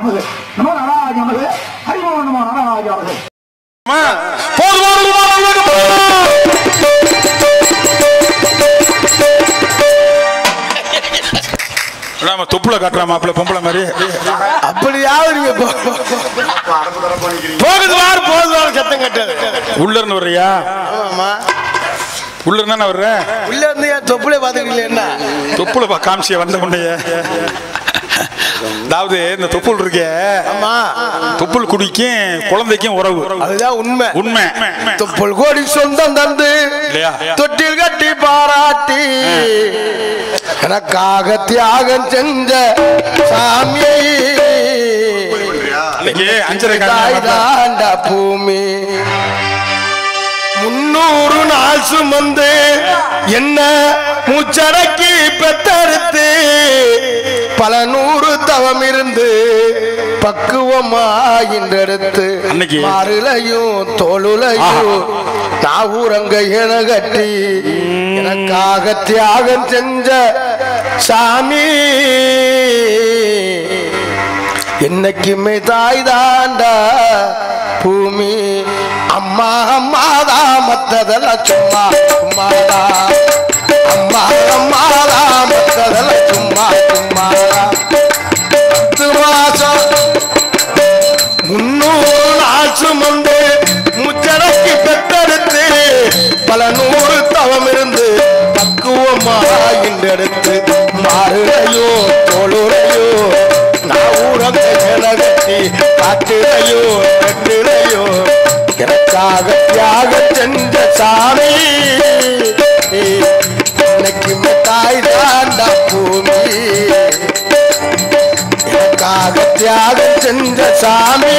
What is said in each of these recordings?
நமது நமோ நாராஜ நமது ஹரிமோ நமோ நாராஜ நமது நாம தொப்புல காட்டுற மாப்பிள்ள பொம்பளை மாதிரி அப்படியாவது நீங்க போ- போகுது வாரு போகுது வாரு சத்தம் கட்டது உள்ள இருந்து வர்றியா ஆமா உள்ள இருந்தா வர்ற உள்ள இருந்து என் தொப்புளே பாத்துக்கல என்ன தொப்புல பா காமிச்சிய வந்த உன்னைய அதாவது இந்த தொப்புள் இருக்கே ஆமா தொப்புள் குடிக்கும் குழந்தைக்கும் உறவு அதுதான் உண்மை உண்மை தொப்புள் கோடி சொந்தம் தந்து இல்லையா தொட்டில் கட்டி பாராட்டி எனக்காக தியாகம் செஞ்ச சாமி இன்னைக்கு அஞ்சரை தாய் காலையில தாண்ட பூமி முன்னூறு நாள் சுமந்து என்ன மூச்சடக்கி பெத்தெடுத்து பல நூறு தவம் இருந்து பக்குவமா இன்றெடுத்து அன்னைக்கு- மாறுலையும் தோளுலையும் நாவூரங்க என கட்டி எனக்காக தியாகம் செஞ்ச சாமி என்னைக்குமே தாய் தாண்டா பூமி அம்மா அம்மாதா மத்ததெல்லாம் சும்மா சும்மாதா அம்மா அம்மாதா மத்ததெல்லாம் சும்மா சும்மாதா பத்து மாசம் முன்னூறு நாள் சுமந்து முச்சடக்கி பெற்றெடுத்து பல நூறு தவம் இருந்து பக்குவமா இன்றெடுத்து மாறுறையோ தோளுரையோ நான் ஊரங்க எனகட்டி காட்டுறையோ கட்டுறையோ எனக்காக தியாக செஞ்ச சாமி இன்னைக்கு தாய் தாண்டா பூமி எனக்காக தியாகம் செஞ்ச சாமி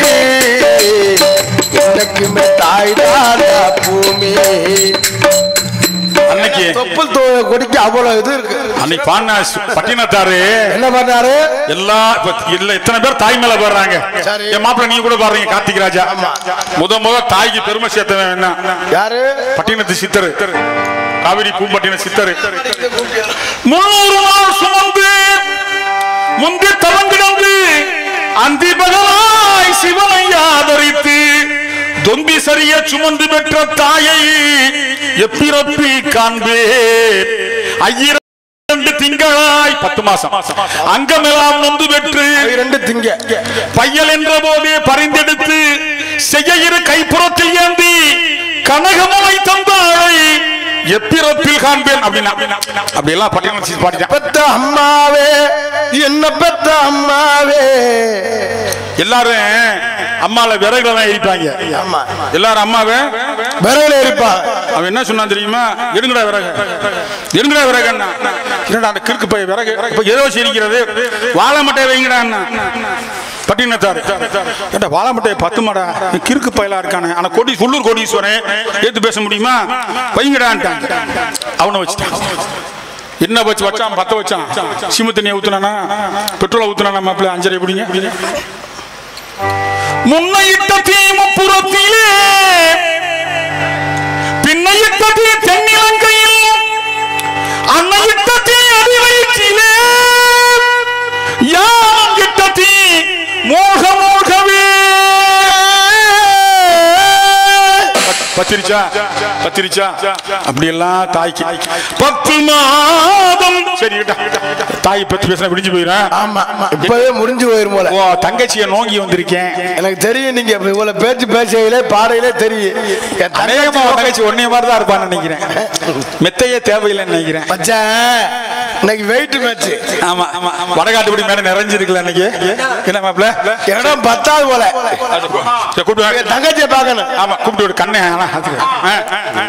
எனக்குமே தாய் தாண்டா பூமி அன்னைக்கு தொப்புள் தோ- கொடிக்கு அவ்வளவு இது இருக்கு அன்னைக்கு பாடின பட்டினத்தாரு என்ன பண்ணாரு எல்லா இப்ப இல்ல இத்தனை பேர் தாய் மேல பாடுறாங்க சரி. என் மாப்பிள்ள நீங்க கூட பாடுறீங்க கார்த்திக் ராஜா முத முத தாய்க்கு பெருமை சேர்த்தவன் என்ன யாரு பட்டினத்து சித்தரு காவிரி பூம்பட்டின சித்தரு முன்னூறு நாள் சுமந்து முந்தி தவங்கிடந்து அந்தி பகவாய் சிவனை ஆதரித்து தொந்தி சரிய சுமந்து பெற்ற தாயை எப்பிறப்பி காண்பே ஐயிரண்டு திங்களாய் பத்து மாசம் அங்கமெல்லாம் நொந்து பெற்று ரெண்டு திங்க பையல் என்ற போதே பரிந்தெடுத்து செய்ய இரு கைப்புறத்தில் ஏந்தி கனகமலை தந்தாளை எப்பிறப்பில் காண்பேன் அப்படின்னா அப்படி எல்லாம் பட்டியல் பாடிட்டான் பெத்த அம்மாவே என்ன பெத்த அம்மாவே எல்லாரும் அம்மால விறகுல தான் எரிப்பாங்க ஆமா எல்லாரும் அம்மாவை விரைவில் இருப்பா அவன் என்ன சொன்னான் தெரியுமா எடுங்கடா விறகு எடுங்கடா விறகு என்னடா அந்த கிறுக்கு பை விறகு இப்ப ஏதோ சிரிக்கிறது வாழை மட்டையை வைங்கடா பட்டினத்தார் ஏண்டா வாழை மட்டையை பத்து மாடா நீ கிறுக்கு பயலா இருக்கானே ஆனா கொடி உள்ளூர் கோடீஸ்வரன் ஏத்து பேச முடியுமா வைங்கடான்ட்டான் அவனை வச்சுட்டான் என்ன வச்சு வச்சான் பத்த வச்சான் சிம தண்ணியை ஊத்துனானா பெட்ரோலை ஊத்துனானா மாப்பிள்ள அஞ்சரை எப்படிங்க முன்னையிட்ட தீமப்புறத்திலே பின்னையிட்ட தீ தென்னிலங்கையில் அன்னையிட்ட தீ அடிவயிற்றிலே யாங்கிட்ட தீ மோக மோகவே பத்திரிச்சா பத்திரிச்சா அப்படியெல்லாம் தாய்க்கு பத்து மாதம் சரி விட்டா. தாய் பத்தி பேசினா விடிஞ்சு போயிடும் ஆமா ஆமா இப்பவே முடிஞ்சு போயிரும் போல ஓ தங்கச்சியை நோங்கி வந்திருக்கேன் எனக்கு தெரியும் நீங்க இப்ப இவ்வளவு பேச்சு பேசையிலே பாடையிலே தெரியும் என் அநேகமா தங்கச்சி உன் தங்கச்சி ஒன்னே மாதிரி தான் இருப்பான்னு நினைக்கிறேன் மெத்தையே தேவையில்லைன்னு நினைக்கிறேன் மச்சான் இன்னைக்கு வெயிட் மேட்ச் ஆமா ஆமா ஆமா வடகாட்டுப்படி மேல நிறைஞ்சிருக்கல இன்னைக்கு என்ன மாப்பிள்ள இடம் பத்தாவது போல சரி, கூப்பிட்டு வாங்க. என் தங்கச்சியை பார்க்கணும் ஆமா கூப்பிட்டு விடு கண்ணே ஆனா அதுக்கு. ஆ, ஆ, ஆ.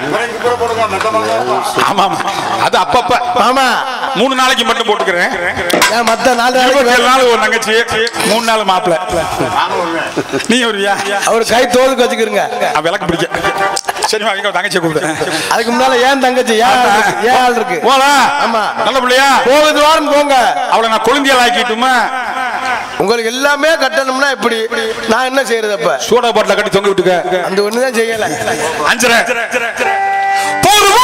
ஆமா ஆமா அது அப்பப்ப மாமா மூணு நாளைக்கு மட்டும் போட்டுக்கிறேன் ஏன் மத்த நாலு நாளைக்கு இருபத்தி ஏழு வேலை- நாள் ஒரு தங்கச்சி மூணு நாள் மாப்பிள்ள நீ வருவியா அவர் கை தோதுக்கு வச்சுக்கிறங்க அவ விளக்கு பிடிக்க சரிமா எங்க தங்கச்சியை கூப்பிடு அதுக்கு முன்னால ஏன் தங்கச்சி ஏன் ஆள் இருக்கு? ஏன் ஆள் இருக்கு போலா ஆமா. நல்ல பிள்ளையா போகுது வாரம் போங்க அவளை நான் குழந்தையால் ஆக்கிட்டுமா உங்களுக்கு எல்லாமே கட்டணும்னா இப்படி நான் என்ன செய்யறது அப்ப சூடா பாட்டில கட்டி தொங்க விட்டுக்க அந்த ஒண்ணுதான் செய்யல அஞ்சரை போதுமா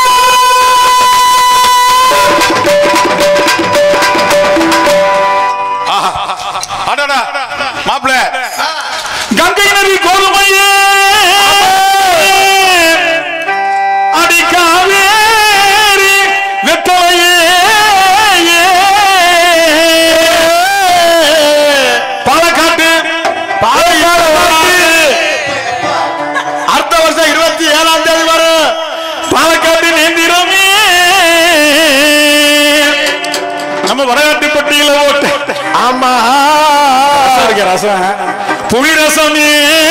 ஆஹா. அடடா மாப்பிள கங்கை நதி கோதுமையே அடி காவேரி வெத்தலையே பாலக்காட்டு பாலக்காடு அடுத்த வருஷம் இருபத்தி ஏழாம் தேதி வரும் பாலக்காட்டு நேந்திரமே நம்ம வரலாற்று பட்டியல ஓட்டு ஆமா ரசம் இருக்கு, ரசம் புளி ரசமே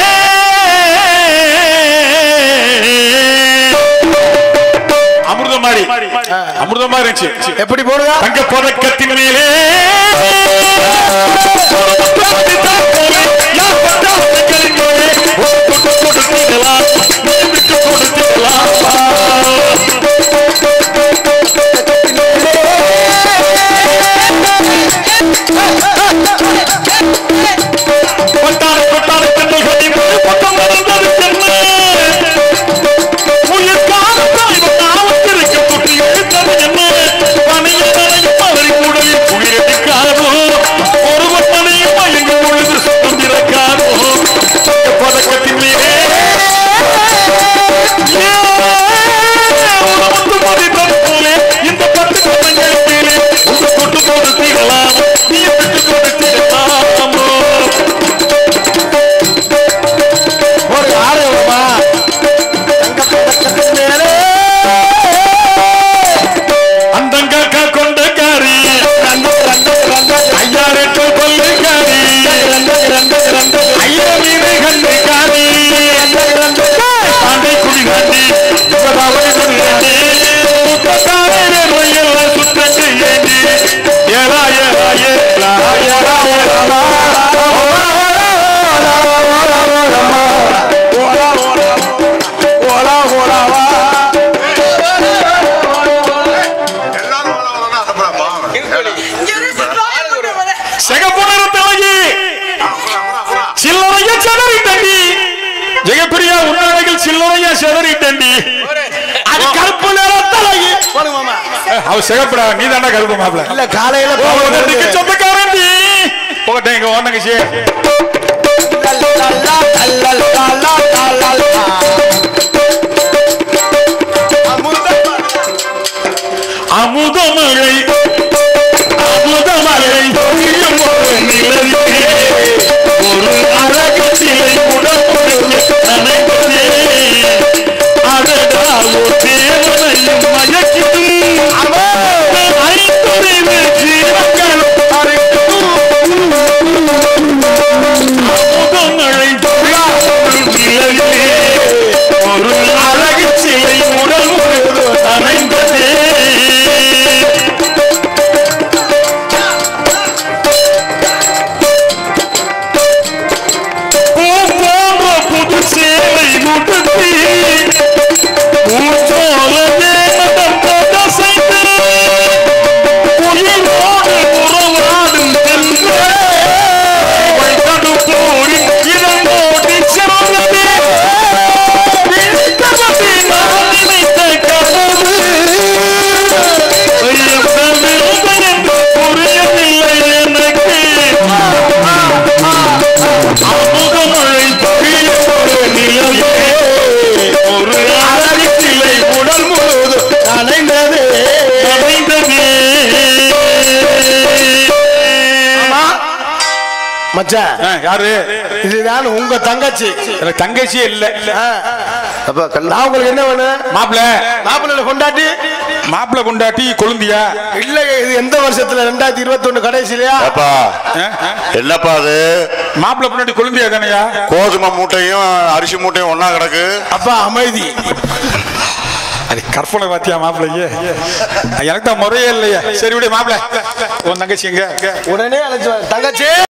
அமிர்தம் மாதிரி அமிர்தம் மாதிரி இருந்துச்சு எப்படி போடுங்க தங்க பதக்கத்தின் மேலே கொட்டார கொட்டார பெண்கள் பக்கம் நடந்தது என்ன உயிர் காலத்தாய் காவத்திருக்க தொட்டி எடுத்தது என்ன பணிய நனையும் அவரை உடலில் உயிரெடுக்காதோ ஒரு வட்டனையும் மயங்கும் பொழுது சுத்தம் திறக்காதோ பதக்கத்தின் மேலே உணவு மதித்தது போலே இந்த பத்து குழந்தைகள் மேலே உங்க தொட்டு போது தீரலாம் நீ விட்டு கொண்டு தீரலாமோ ஒரு ஆறு வருமா தங்கப்பதக்கத்தின் மேலே அந்தங்காக்கா கொண்ட காரி ஐயாரெட்டு கொல்லுக்காரி ஐயா மீது கண்டு காரி ஆண்டை குடி காண்டி இப்பதாவடி குடி காண்டி முக்கத்தாரே நோயெல்லாம் சுற்றட்டு ஏண்டி ஏலா ஏலா ஏலா ஏலா ஏலா ஓலா ஓலாவா சிகப்புணர் தலைவி சில்லறைய செதறி தண்டி ஜெயப்பிரியா உன்னழகில் சில்லறைய செதறி தண்டி அது கருப்பு நிற தலைவி போடுங்க மாமா அவ சிகப்படா நீ தாண்டா கருப்பு மாப்பிள இல்ல காலையில உனக்கு சொந்தக்காரன் நீ போகட்டேன் இங்க ஓனங்கச்சி அமுதமழை அமுதமழை பொழியும் ஒரு நிலவிலே ஒரு அழகு சிலை உடம்புடைய நனைந்ததே அடடா ஒரு தேவனையும் மயக்கிடும் ஐந்துறிவு ஜீவங்களும் அமுதமழை பொழியும் ஒரு நிலவிலே ஒரு அழகு சிலை உடல் முழுவதும் நனைந்ததே பூம்போன்ற புது சேலை உடுத்தி, பூஞ்சோலையே நடந்தத செய்து, உயிரோடு உறவாடும் தென்றே, வைத்தடுப்போடி இளங்கோடி சிறந்ததே, விழித்தவதி நான் நினைத்த கனவு, எவ்வளவு என்று புரியவில்லை எனக்கு அமுதமழை பொழியும் ஒரு நிலவே, ஒரு அழகு சிலை உடல் முழுவதும் நனைந்ததே நனைந்ததே மச்சான் ஆ, யாரு இதுதான் உங்க தங்கச்சி எனக்கு தங்கச்சியே இல்ல ஆ. அப்ப கல்- நான் உங்களுக்கு என்ன வேணும் மாப்பிள மாப்பிள்ளை கொண்டாட்டி மாப்பிள கொண்டாட்டி கொழுந்தியா இல்ல இது எந்த வருஷத்துல ரெண்டாயிரத்தி இருபத்தி ஒண்ணு கடைசிலையா அப்பா என்னப்பா அது மாப்பிள கொண்டாட்டி கொழுந்தியா தானையா கோதுமை மூட்டையும் அரிசி மூட்டையும் ஒண்ணா கிடக்கு அப்பா அமைதி அது கற்பனை பாத்தியா மாப்பிள்ளையே எனக்கு தான் முறையே இல்லையா சரி விட மாப்பிள உன் தங்கச்சி எங்க உடனே அழைச்சு வா. தங்கச்சி